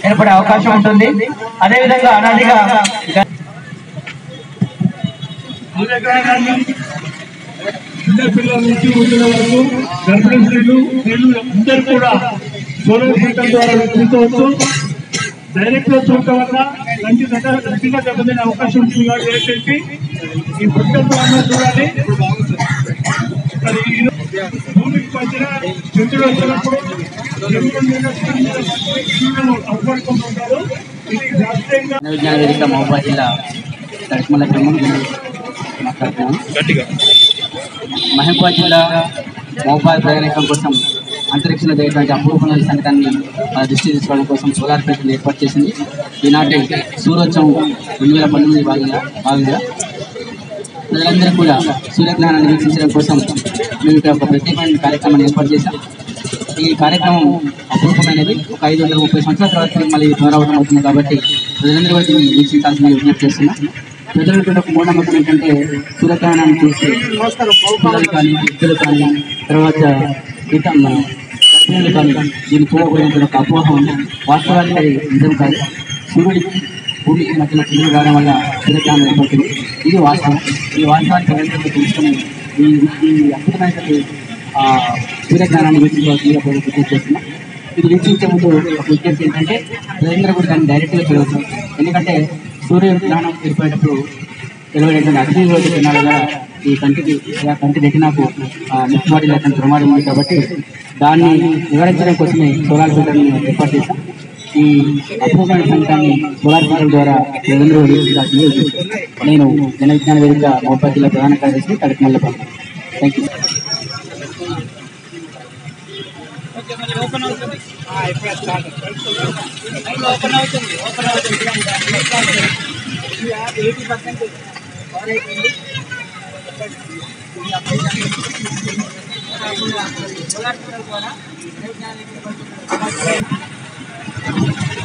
ఏర్పడే అవకాశం ఉంటుంది అదేవిధంగా అనాదిగా సూర్యగ్రహణాన్ని చిన్న పిల్లల నుంచి వృద్ధుల వరకు గర్భిణీ స్త్రీలు స్త్రీలు అందరూ కూడా సోలార్ సిస్టమ్ ద్వారా వీక్షించవచ్చు డైరెక్ట్ గా చూడటం వల్ల కంటి దగ్గర గట్టిగా దెబ్బతినే అవకాశం ఉంటుంది కాబట్టి దయచేసి ఈ పుస్తకం ద్వారా చూడాలి మరి ఈ భూమికి మధ్యన చంద్రుడు వచ్చినప్పుడు చంద్రుడి మీద సూర్యుడు అవ్వడుకుంటుంటారు ఇది శాస్త్రీయంగా విజ్ఞాన వేదిక మహబూబాద్ జిల్లా తడిమల గ్రామం నుండి మాట్లాడుతున్నాను మహబూబాద్ జిల్లా మహబూబాద్ ప్రయాణికం కోసం అంతరిక్షంలో జరిగినటువంటి అపూర్వమైన సంఘటనని మన దృష్టి తీసుకోవడం కోసం సోలార్ ప్లేట్లు ఏర్పాటు చేసింది ఈనాటి సూర్యోత్సవం రెండు వేల పంతొమ్మిది భాగంగా భాగంగా ప్రజలందరూ కూడా సూర్యగ్రహణాన్ని వీక్షించడం కోసం మేము ఇక్కడ ఒక ప్రత్యేకమైన కార్యక్రమాన్ని ఏర్పాటు చేశాం ఈ కార్యక్రమం అపూర్వమైనది ఒక ఐదు వందల ముప్పై సంవత్సరాల తర్వాత తిరిగి మళ్ళీ పునరావృతం అవుతుంది కాబట్టి ప్రజలందరూ కూడా దీన్ని వీక్షించాల్సిన విజ్ఞప్తి చేస్తున్నా ప్రజలకు ఒక మూఢనమ్మకం ఏంటంటే సూర్యగ్రహణాన్ని చూసి పిల్లలు కానీ వృద్ధులు కానీ తర్వాత ఇతర మన గర్భిణులు కానీ దీన్ని చూడకూడదు ఒక అపోహ ఉంది వాస్తవానికి అది నిజం కాదు సూర్యుడికి భూమికి మధ్యన చంద్రుడు రావడం వల్ల సూర్యగ్రహణం ఏర్పడుతుంది ఇది వాస్తవం ఈ వాస్తవానికి ప్రజలకు తెలుసుకుని ఈ ఈ అద్భుతమైనటువంటి ఆ, సూర్యగ్రహణాన్ని వీక్షించవలసిందిగా ప్రజలు విజ్ఞప్తి చేస్తున్నాం ఇది వీక్షించే ముందు ఒక విజ్ఞప్తి ఏంటంటే ప్రజలందరూ కూడా దాన్ని డైరెక్ట్గా చూడవచ్చు ఎందుకంటే సూర్యగ్రహణం ఏర్పడేటప్పుడు తెలియనటువంటి అగ్ని రోజు తినాలి వల్ల ఈ కంటికి లేదా కంటి రెటినాకు ముక్కుమాడి లేకుండా ప్రమాదం ఉంది కాబట్టి దాన్ని వివరించడం కోసమే సోలార్ ఫిల్టర్ని ఏర్పాటు చేశాం ఈ అపూర్వమైన సంఘాన్ని సోలార్ ఫిల్టర్ ద్వారా ప్రజలందరూ వీక్షించాల్సింది నేను జన విజ్ఞాన వేదిక మహబాద్ జిల్లా ప్రధాన కార్యదర్శి కడకమల్ల థ్యాంక్ యూ సోలార్ ద్వారా